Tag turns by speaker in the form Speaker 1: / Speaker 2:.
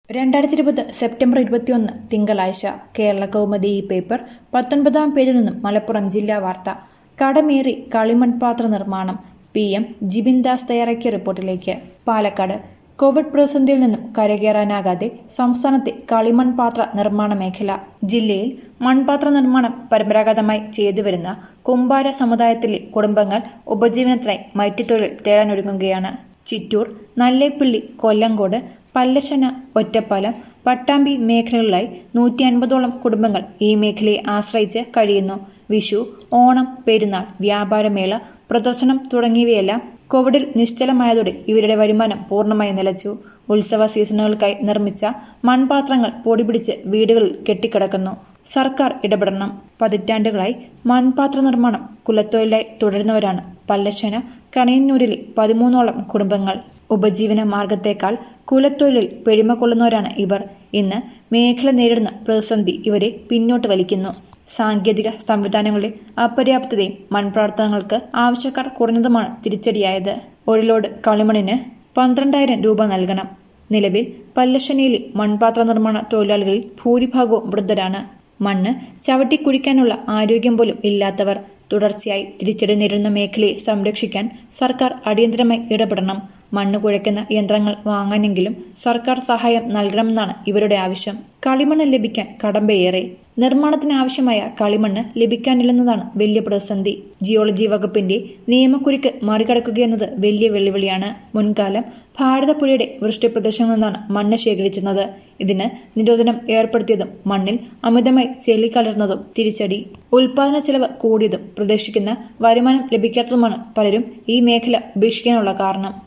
Speaker 1: രണ്ടായിരത്തി ഇരുപത് സെപ്റ്റംബർ ഇരുപത്തിയൊന്ന് തിങ്കളാഴ്ച കേരള കൗമുദി ഈ പേപ്പർ പത്തൊൻപതാം പേജിൽ നിന്നും മലപ്പുറം ജില്ലാ വാർത്ത കടമേറി കളിമൺപാത്ര നിർമ്മാണം പി എം ജിബിൻ ദാസ് തയ്യാറാക്കിയ റിപ്പോർട്ടിലേക്ക് പാലക്കാട് കോവിഡ് പ്രതിസന്ധിയിൽ നിന്നും കരകയറാനാകാതെ സംസ്ഥാനത്തെ കളിമൺപാത്ര നിർമ്മാണ മേഖല ജില്ലയിൽ മൺപാത്ര നിർമ്മാണം പരമ്പരാഗതമായി ചെയ്തുവരുന്ന കുമ്പാര സമുദായത്തിലെ കുടുംബങ്ങൾ ഉപജീവനത്തിനായി മൈറ്റിത്തൊഴിൽ തേടാനൊരുങ്ങുകയാണ് ചിറ്റൂർ നല്ലേപ്പിള്ളി കൊല്ലങ്കോട് പല്ലശന ഒറ്റപ്പാലം പട്ടാമ്പി മേഖലകളിലായി നൂറ്റി അൻപതോളം കുടുംബങ്ങൾ ഈ മേഖലയെ ആശ്രയിച്ച് കഴിയുന്നു വിഷു ഓണം പെരുന്നാൾ വ്യാപാരമേള പ്രദർശനം തുടങ്ങിയവയെല്ലാം കോവിഡിൽ നിശ്ചലമായതോടെ ഇവരുടെ വരുമാനം പൂർണ്ണമായി നിലച്ചു ഉത്സവ സീസണുകൾക്കായി നിർമ്മിച്ച മൺപാത്രങ്ങൾ പൊടിപിടിച്ച് വീടുകളിൽ കെട്ടിക്കിടക്കുന്നു സർക്കാർ ഇടപെടണം പതിറ്റാണ്ടുകളായി മൺപാത്ര നിർമ്മാണം കുലത്തൊഴിലായി തുടരുന്നവരാണ് പല്ലശന കണിയന്നൂരിലെ പതിമൂന്നോളം കുടുംബങ്ങൾ ഉപജീവന മാർഗത്തേക്കാൾ കുലത്തൊഴിലിൽ പെരുമ കൊള്ളുന്നവരാണ് ഇവർ ഇന്ന് മേഖല നേരിടുന്ന പ്രതിസന്ധി ഇവരെ പിന്നോട്ട് വലിക്കുന്നു സാങ്കേതിക സംവിധാനങ്ങളുടെ അപര്യാപ്തതയും മൺപ്രവർത്തനങ്ങൾക്ക് ആവശ്യക്കാർ കുറഞ്ഞതുമാണ് തിരിച്ചടിയായത് ഒരു ലോഡ് കളിമണിന് പന്ത്രണ്ടായിരം രൂപ നൽകണം നിലവിൽ പല്ലശനയിലെ മൺപാത്ര നിർമ്മാണ തൊഴിലാളികളിൽ ഭൂരിഭാഗവും വൃദ്ധരാണ് മണ്ണ് ചവിട്ടിക്കുഴിക്കാനുള്ള ആരോഗ്യം പോലും ഇല്ലാത്തവർ തുടർച്ചയായി തിരിച്ചടി നേരിടുന്ന മേഖലയെ സംരക്ഷിക്കാൻ സർക്കാർ അടിയന്തരമായി ഇടപെടണം മണ്ണ് കുഴയ്ക്കുന്ന യന്ത്രങ്ങൾ വാങ്ങാനെങ്കിലും സർക്കാർ സഹായം നൽകണമെന്നാണ് ഇവരുടെ ആവശ്യം കളിമണ്ണ് ലഭിക്കാൻ കടമ്പയേറെ നിർമ്മാണത്തിന് ആവശ്യമായ കളിമണ്ണ് ലഭിക്കാനില്ലെന്നതാണ് വലിയ പ്രതിസന്ധി ജിയോളജി വകുപ്പിന്റെ നിയമക്കുരുക്ക് മറികടക്കുകയെന്നത് വലിയ വെല്ലുവിളിയാണ് മുൻകാലം ഭാരതപ്പുഴയുടെ വൃഷ്ടിപ്രദേശങ്ങളിൽ നിന്നാണ് മണ്ണ് ശേഖരിച്ചിരുന്നത് ഇതിന് നിരോധനം ഏർപ്പെടുത്തിയതും മണ്ണിൽ അമിതമായി ചെളിക്കലർന്നതും തിരിച്ചടി ഉൽപാദന ചെലവ് കൂടിയതും പ്രതീക്ഷിക്കുന്ന വരുമാനം ലഭിക്കാത്തതുമാണ് പലരും ഈ മേഖല ഉപേക്ഷിക്കാനുള്ള കാരണം